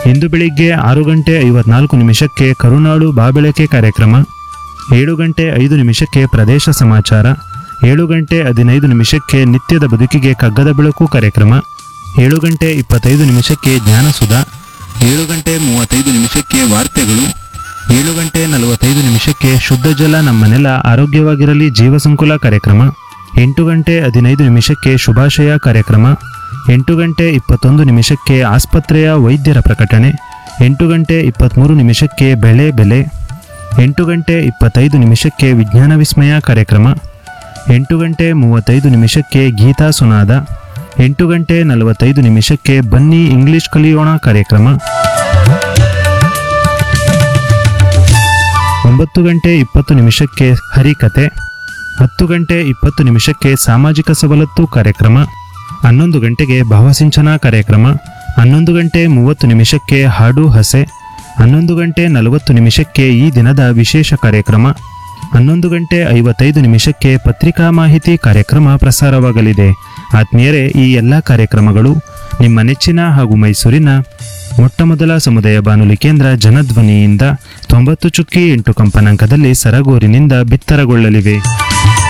ಇಂದು ಬೆಳಿಗ್ಗೆ ಆರು ಗಂಟೆ ಐವತ್ನಾಲ್ಕು ನಿಮಿಷಕ್ಕೆ ಕರುನಾಡು ಬಾಬೆಳಕೆ ಕಾರ್ಯಕ್ರಮ ಏಳು ಗಂಟೆ ಐದು ನಿಮಿಷಕ್ಕೆ ಪ್ರದೇಶ ಸಮಾಚಾರ ಏಳು ಗಂಟೆ ಹದಿನೈದು ನಿಮಿಷಕ್ಕೆ ನಿತ್ಯದ ಬದುಕಿಗೆ ಕಗ್ಗದ ಬೆಳಕು ಕಾರ್ಯಕ್ರಮ ಏಳು ಗಂಟೆ ಇಪ್ಪತ್ತೈದು ನಿಮಿಷಕ್ಕೆ ಜ್ಞಾನಸುಧಾ ಏಳು ಗಂಟೆ ಮೂವತ್ತೈದು ನಿಮಿಷಕ್ಕೆ ವಾರ್ತೆಗಳು ಏಳು ಗಂಟೆ ನಲವತ್ತೈದು ನಿಮಿಷಕ್ಕೆ ಶುದ್ಧ ಜಲ ನಮ್ಮ ನೆಲ ಆರೋಗ್ಯವಾಗಿರಲಿ ಜೀವಸಂಕುಲ ಕಾರ್ಯಕ್ರಮ ಎಂಟು ಗಂಟೆ ಹದಿನೈದು ನಿಮಿಷಕ್ಕೆ ಶುಭಾಶಯ ಕಾರ್ಯಕ್ರಮ ಎಂಟು ಗಂಟೆ ಇಪ್ಪತ್ತೊಂದು ನಿಮಿಷಕ್ಕೆ ಆಸ್ಪತ್ರೆಯ ವೈದ್ಯರ ಪ್ರಕಟಣೆ ಎಂಟು ಗಂಟೆ ಇಪ್ಪತ್ತ್ಮೂರು ನಿಮಿಷಕ್ಕೆ ಬೆಳೆ ಬೆಲೆ ಎಂಟು ಗಂಟೆ ಇಪ್ಪತ್ತೈದು ನಿಮಿಷಕ್ಕೆ ವಿಜ್ಞಾನ ವಿಸ್ಮಯ ಕಾರ್ಯಕ್ರಮ ಎಂಟು ಗಂಟೆ ಮೂವತ್ತೈದು ನಿಮಿಷಕ್ಕೆ ಗೀತಾ ಸುನಾದ ಎಂಟು ಗಂಟೆ ನಲವತ್ತೈದು ನಿಮಿಷಕ್ಕೆ ಬನ್ನಿ ಇಂಗ್ಲಿಷ್ ಕಲಿಯೋಣ ಕಾರ್ಯಕ್ರಮ ಒಂಬತ್ತು ಗಂಟೆ ಇಪ್ಪತ್ತು ನಿಮಿಷಕ್ಕೆ ಹರಿಕತೆ ಹತ್ತು ಗಂಟೆ ಇಪ್ಪತ್ತು ನಿಮಿಷಕ್ಕೆ ಸಾಮಾಜಿಕ ಸವಲತ್ತು ಕಾರ್ಯಕ್ರಮ ಹನ್ನೊಂದು ಗಂಟೆಗೆ ಭಾವಸಿಂಚನ ಕಾರ್ಯಕ್ರಮ ಹನ್ನೊಂದು ಗಂಟೆ ಮೂವತ್ತು ನಿಮಿಷಕ್ಕೆ ಹಾಡು ಹಸೆ ಹನ್ನೊಂದು ಗಂಟೆ ನಲವತ್ತು ನಿಮಿಷಕ್ಕೆ ಈ ದಿನದ ವಿಶೇಷ ಕಾರ್ಯಕ್ರಮ ಹನ್ನೊಂದು ಗಂಟೆ ಐವತ್ತೈದು ನಿಮಿಷಕ್ಕೆ ಪತ್ರಿಕಾ ಮಾಹಿತಿ ಕಾರ್ಯಕ್ರಮ ಪ್ರಸಾರವಾಗಲಿದೆ ಆತ್ಮೀಯರೇ ಈ ಎಲ್ಲ ಕಾರ್ಯಕ್ರಮಗಳು ನಿಮ್ಮ ನೆಚ್ಚಿನ ಹಾಗೂ ಮೈಸೂರಿನ ಮೊಟ್ಟಮೊದಲ ಸಮುದಾಯ ಬಾನುಲಿ ಕೇಂದ್ರ ಜನಧ್ವನಿಯಿಂದ ತೊಂಬತ್ತು ಚುಕ್ಕಿ ಎಂಟು ಕಂಪನಾಂಕದಲ್ಲಿ ಸರಗೂರಿನಿಂದ ಬಿತ್ತರಗೊಳ್ಳಲಿವೆ